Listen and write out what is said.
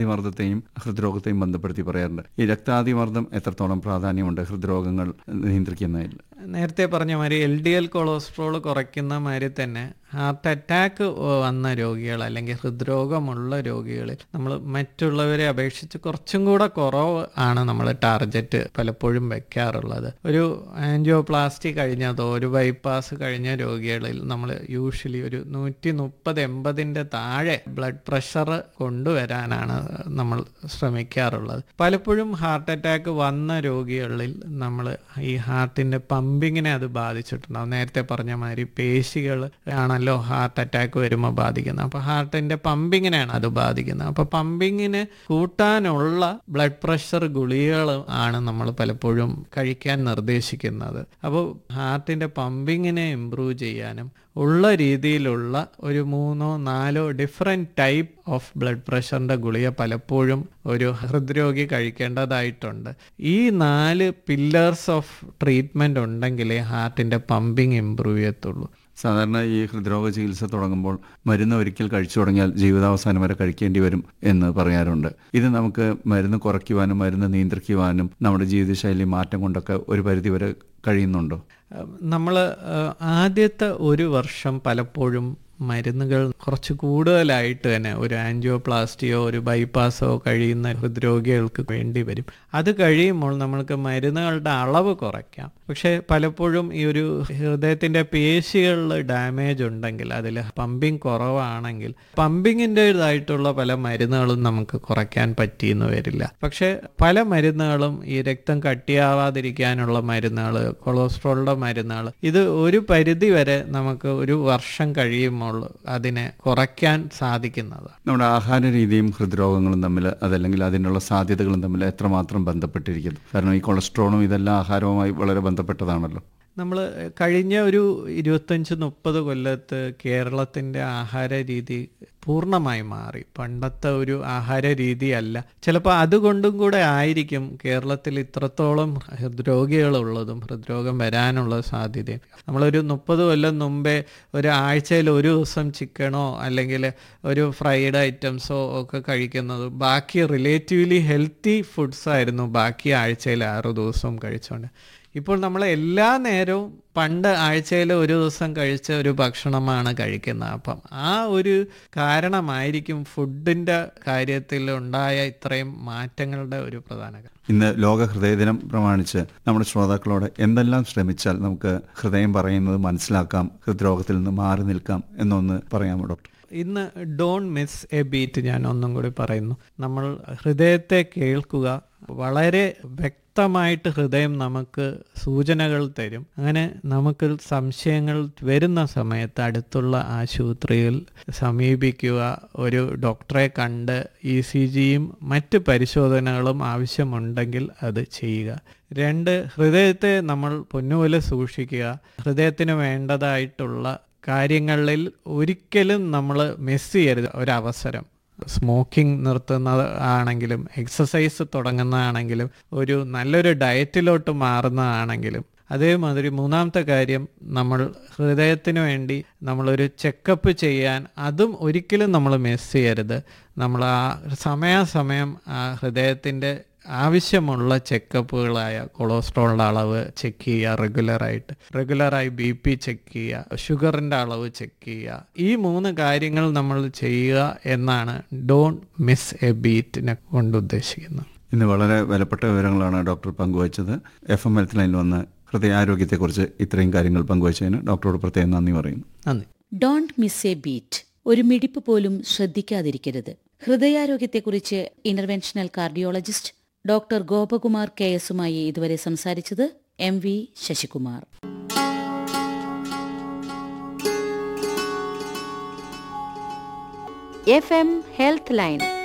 രക്താതിമർദ്ദത്തെയും ഹൃദ്രോഗത്തെയും ബന്ധപ്പെടുത്തി പറയാറുണ്ട് ഈ രക്താതിമർദ്ദം എത്രത്തോളം പ്രാധാന്യമുണ്ട് ഹൃദ്രോഗങ്ങൾ നിയന്ത്രിക്കുന്നതിൽ നേരത്തെ പറഞ്ഞ മാതിരി എൽ ഡി എൽ കൊളസ്ട്രോൾ കുറയ്ക്കുന്ന മാതിരി തന്നെ ഹാർട്ട് അറ്റാക്ക് വന്ന രോഗികൾ അല്ലെങ്കിൽ ഹൃദ്രോഗമുള്ള രോഗികളിൽ നമ്മൾ മറ്റുള്ളവരെ അപേക്ഷിച്ച് കുറച്ചും കൂടെ കുറവ് ആണ് നമ്മൾ ടാർഗറ്റ് പലപ്പോഴും വെക്കാറുള്ളത് ഒരു ആൻജിയോപ്ലാസ്റ്റി കഴിഞ്ഞതോ ഒരു ബൈപ്പാസ് കഴിഞ്ഞ രോഗികളിൽ നമ്മൾ യൂഷ്വലി ഒരു നൂറ്റി മുപ്പത് എൺപതിൻ്റെ താഴെ ബ്ലഡ് പ്രഷർ കൊണ്ടുവരാനാണ് നമ്മൾ ശ്രമിക്കാറുള്ളത് പലപ്പോഴും ഹാർട്ട് അറ്റാക്ക് വന്ന രോഗികളിൽ നമ്മൾ ഈ ഹാർട്ടിൻ്റെ പമ്പിങ്ങിനെ അത് ബാധിച്ചിട്ടുണ്ടാവും നേരത്തെ പറഞ്ഞ മാതിരി പേശികൾ ആണല്ലോ ഹാർട്ട് അറ്റാക്ക് വരുമ്പോൾ ബാധിക്കുന്നത് അപ്പോൾ ഹാർട്ടിൻ്റെ പമ്പിങ്ങിനെയാണ് അത് ബാധിക്കുന്നത് അപ്പോൾ പമ്പിങ്ങിന് കൂട്ടാനുള്ള ബ്ലഡ് പ്രഷർ ഗുളികകൾ ആണ് നമ്മൾ പലപ്പോഴും കഴിക്കാൻ നിർദ്ദേശിക്കുന്നത് അപ്പോൾ ഹാർട്ടിൻ്റെ പമ്പിങ്ങിനെ ഇമ്പ്രൂവ് ചെയ്യാനും ഉള്ള രീതിയിലുള്ള ഒരു മൂന്നോ നാലോ ഡിഫറെൻറ്റ് ടൈപ്പ് ഓഫ് ബ്ലഡ് പ്രഷറിൻ്റെ ഗുളിക പലപ്പോഴും ഒരു ഹൃദ്രോഗി കഴിക്കേണ്ടതായിട്ടുണ്ട് ഈ നാല് പില്ലേഴ്സ് ഓഫ് ട്രീറ്റ്മെൻറ്റ് ഉണ്ടെങ്കിലേ ഹാർട്ടിൻ്റെ പമ്പിങ് ഇമ്പ്രൂവ് ചെയ്യത്തുള്ളൂ സാധാരണ ഈ ഹൃദ്രോഗ ചികിത്സ തുടങ്ങുമ്പോൾ മരുന്ന് ഒരിക്കൽ കഴിച്ചു തുടങ്ങിയാൽ ജീവിതാവസാനം വരെ കഴിക്കേണ്ടി വരും എന്ന് പറയാറുണ്ട് ഇത് നമുക്ക് മരുന്ന് കുറയ്ക്കുവാനും മരുന്ന് നിയന്ത്രിക്കുവാനും നമ്മുടെ ജീവിതശൈലി മാറ്റം കൊണ്ടൊക്കെ ഒരു പരിധി വരെ കഴിയുന്നുണ്ടോ നമ്മൾ ആദ്യത്തെ ഒരു വർഷം പലപ്പോഴും മരുന്നുകൾ കുറച്ച് കൂടുതലായിട്ട് തന്നെ ഒരു ആൻജിയോപ്ലാസ്റ്റിയോ ഒരു ബൈപ്പാസോ കഴിയുന്ന ഹൃദ്രോഗികൾക്ക് വേണ്ടി വരും അത് കഴിയുമ്പോൾ നമ്മൾക്ക് മരുന്നുകളുടെ അളവ് കുറയ്ക്കാം പക്ഷേ പലപ്പോഴും ഈ ഒരു ഹൃദയത്തിൻ്റെ പേശികളിൽ ഡാമേജ് ഉണ്ടെങ്കിൽ അതിൽ പമ്പിങ് കുറവാണെങ്കിൽ പമ്പിങ്ങിൻ്റെതായിട്ടുള്ള പല മരുന്നുകളും നമുക്ക് കുറയ്ക്കാൻ പറ്റിയെന്ന് വരില്ല പക്ഷേ പല മരുന്നുകളും ഈ രക്തം കട്ടിയാവാതിരിക്കാനുള്ള മരുന്നുകൾ കൊളസ്ട്രോളിൻ്റെ മരുന്നുകൾ ഇത് ഒരു പരിധി വരെ നമുക്ക് ഒരു വർഷം കഴിയുമ്പോൾ അതിനെ കുറയ്ക്കാൻ സാധിക്കുന്നതാണ് നമ്മുടെ ആഹാര രീതിയും ഹൃദ്രോഗങ്ങളും തമ്മിൽ അതല്ലെങ്കിൽ അതിനുള്ള സാധ്യതകളും തമ്മിൽ എത്രമാത്രം ബന്ധപ്പെട്ടിരിക്കുന്നു കാരണം ഈ കൊളസ്ട്രോളും ഇതെല്ലാം ആഹാരവുമായി വളരെ ബന്ധപ്പെട്ടതാണല്ലോ നമ്മൾ കഴിഞ്ഞ ഒരു ഇരുപത്തഞ്ച് മുപ്പത് കൊല്ലത്ത് കേരളത്തിൻ്റെ ആഹാര രീതി പൂർണ്ണമായി മാറി പണ്ടത്തെ ഒരു ആഹാര രീതിയല്ല ചിലപ്പോൾ അതുകൊണ്ടും കൂടെ ആയിരിക്കും കേരളത്തിൽ ഇത്രത്തോളം ഹൃദ്രോഗികളുള്ളതും ഹൃദ്രോഗം വരാനുള്ള സാധ്യതയും നമ്മളൊരു മുപ്പത് കൊല്ലം മുമ്പേ ഒരു ആഴ്ചയിൽ ഒരു ദിവസം ചിക്കനോ അല്ലെങ്കിൽ ഒരു ഫ്രൈഡ് ഐറ്റംസോ ഒക്കെ കഴിക്കുന്നത് ബാക്കി റിലേറ്റീവ്ലി ഹെൽത്തി ഫുഡ്സ് ആയിരുന്നു ബാക്കി ആഴ്ചയിൽ ആറ് ദിവസവും കഴിച്ചുകൊണ്ട് ഇപ്പോൾ നമ്മൾ എല്ലാ നേരവും പണ്ട് ആഴ്ചയിൽ ഒരു ദിവസം കഴിച്ച ഒരു ഭക്ഷണമാണ് കഴിക്കുന്നത് അപ്പം ആ ഒരു കാരണമായിരിക്കും ഫുഡിൻ്റെ കാര്യത്തിൽ ഉണ്ടായ ഇത്രയും മാറ്റങ്ങളുടെ ഒരു പ്രധാന കാരണം ഇന്ന് ലോക ഹൃദയദിനം പ്രമാണിച്ച് നമ്മുടെ ശ്രോതാക്കളോട് എന്തെല്ലാം ശ്രമിച്ചാൽ നമുക്ക് ഹൃദയം പറയുന്നത് മനസ്സിലാക്കാം ഹൃദ്രോഗത്തിൽ നിന്ന് മാറി നിൽക്കാം എന്നൊന്ന് പറയാമോ ഡോക്ടർ ഇന്ന് ഡോൺ മിസ് എ ബീറ്റ് ഞാൻ ഒന്നും കൂടി പറയുന്നു നമ്മൾ ഹൃദയത്തെ കേൾക്കുക വളരെ വ്യക്തമായിട്ട് ഹൃദയം നമുക്ക് സൂചനകൾ തരും അങ്ങനെ നമുക്ക് സംശയങ്ങൾ വരുന്ന സമയത്ത് അടുത്തുള്ള ആശുപത്രിയിൽ സമീപിക്കുക ഒരു ഡോക്ടറെ കണ്ട് ഇ സി ജിയും മറ്റ് പരിശോധനകളും ആവശ്യമുണ്ടെങ്കിൽ അത് ചെയ്യുക രണ്ട് ഹൃദയത്തെ നമ്മൾ പൊന്നുപോലെ സൂക്ഷിക്കുക ഹൃദയത്തിന് വേണ്ടതായിട്ടുള്ള കാര്യങ്ങളിൽ ഒരിക്കലും നമ്മൾ മിസ് ചെയ്യരുത് ഒരവസരം സ്മോക്കിംഗ് നിർത്തുന്നത് ആണെങ്കിലും എക്സസൈസ് തുടങ്ങുന്നതാണെങ്കിലും ഒരു നല്ലൊരു ഡയറ്റിലോട്ട് മാറുന്നതാണെങ്കിലും അതേമാതിരി മൂന്നാമത്തെ കാര്യം നമ്മൾ ഹൃദയത്തിന് വേണ്ടി നമ്മളൊരു ചെക്കപ്പ് ചെയ്യാൻ അതും ഒരിക്കലും നമ്മൾ മിസ് ചെയ്യരുത് നമ്മൾ ആ സമയാസമയം ആ ഹൃദയത്തിൻ്റെ ആവശ്യമുള്ള ചെക്കപ്പുകളായ കൊളസ്ട്രോളിൻ്റെ അളവ് ചെക്ക് ചെയ്യുക റെഗുലറായിട്ട് റെഗുലറായി ബി പി ചെക്ക് ചെയ്യുക ഷുഗറിൻ്റെ അളവ് ചെക്ക് ചെയ്യുക ഈ മൂന്ന് കാര്യങ്ങൾ നമ്മൾ ചെയ്യുക എന്നാണ് ഡോണ്ട് മിസ് എ ബീറ്റിനെ കൊണ്ട് ഉദ്ദേശിക്കുന്നത് ഇന്ന് വളരെ വിലപ്പെട്ട വിവരങ്ങളാണ് ഡോക്ടർ പങ്കുവച്ചത് എഫ് എം ഹെൽത്ത് ലൈനിൽ വന്ന് ഹൃദയാരോഗ്യത്തെക്കുറിച്ച് ഇത്രയും കാര്യങ്ങൾ പങ്കുവച്ചതിന് ഡോക്ടറോട് പ്രത്യേകം നന്ദി പറയുന്നു നന്ദി ഡോണ്ട് മിസ് എ ബീറ്റ് ഒരു മിടിപ്പ് പോലും ശ്രദ്ധിക്കാതിരിക്കരുത് ഹൃദയാരോഗ്യത്തെക്കുറിച്ച് interventional cardiologist doctor Gopakumar K എസുമായി ഇതുവരെ സംസാരിച്ചത് M V Sasikumar F M health line